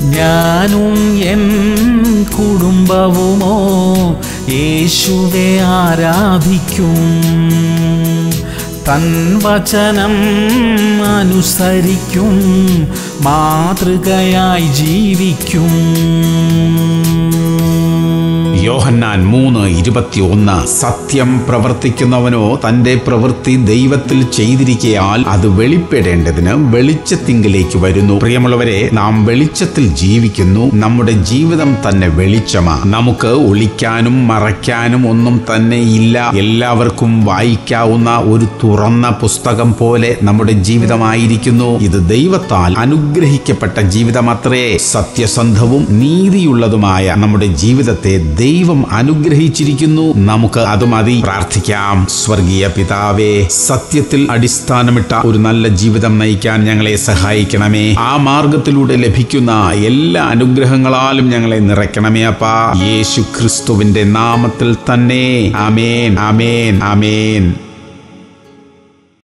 ഞാനും എൻ കുടുംബവുമോ യേശുവെ ആരാധിക്കും തൻ വചനം അനുസരിക്കും മാതൃകയായി ജീവിക്കും യോഹന്നാൻ മൂന്ന് ഇരുപത്തിയൊന്ന് സത്യം പ്രവർത്തിക്കുന്നവനോ തന്റെ പ്രവൃത്തി ദൈവത്തിൽ ചെയ്തിരിക്കയാൽ അത് വെളിപ്പെടേണ്ടതിന് വെളിച്ചത്തിങ്കിലേക്ക് വരുന്നു പ്രിയമുള്ളവരെ നാം വെളിച്ചത്തിൽ ജീവിക്കുന്നു നമ്മുടെ ജീവിതം തന്നെ വെളിച്ചമാ നമുക്ക് ഒളിക്കാനും മറയ്ക്കാനും ഒന്നും തന്നെ ഇല്ല എല്ലാവർക്കും വായിക്കാവുന്ന ഒരു തുറന്ന പുസ്തകം പോലെ നമ്മുടെ ജീവിതമായിരിക്കുന്നു ഇത് ദൈവത്താൽ അനുഗ്രഹിക്കപ്പെട്ട ജീവിതമത്രേ സത്യസന്ധവും നീതിയുള്ളതുമായ നമ്മുടെ ജീവിതത്തെ ദൈവം അനുഗ്രഹിച്ചിരിക്കുന്നു നമുക്ക് അത് മതി പ്രാർത്ഥിക്കാം സ്വർഗീയ പിതാവേ സത്യത്തിൽ അടിസ്ഥാനമിട്ട ഒരു നല്ല ജീവിതം നയിക്കാൻ ഞങ്ങളെ സഹായിക്കണമേ ആ മാർഗത്തിലൂടെ ലഭിക്കുന്ന എല്ലാ അനുഗ്രഹങ്ങളാലും ഞങ്ങളെ നിറയ്ക്കണമേ അപ്പാ യേശു ക്രിസ്തുവിന്റെ നാമത്തിൽ തന്നെ ആമേൻ ആമേൻ ആമേൻ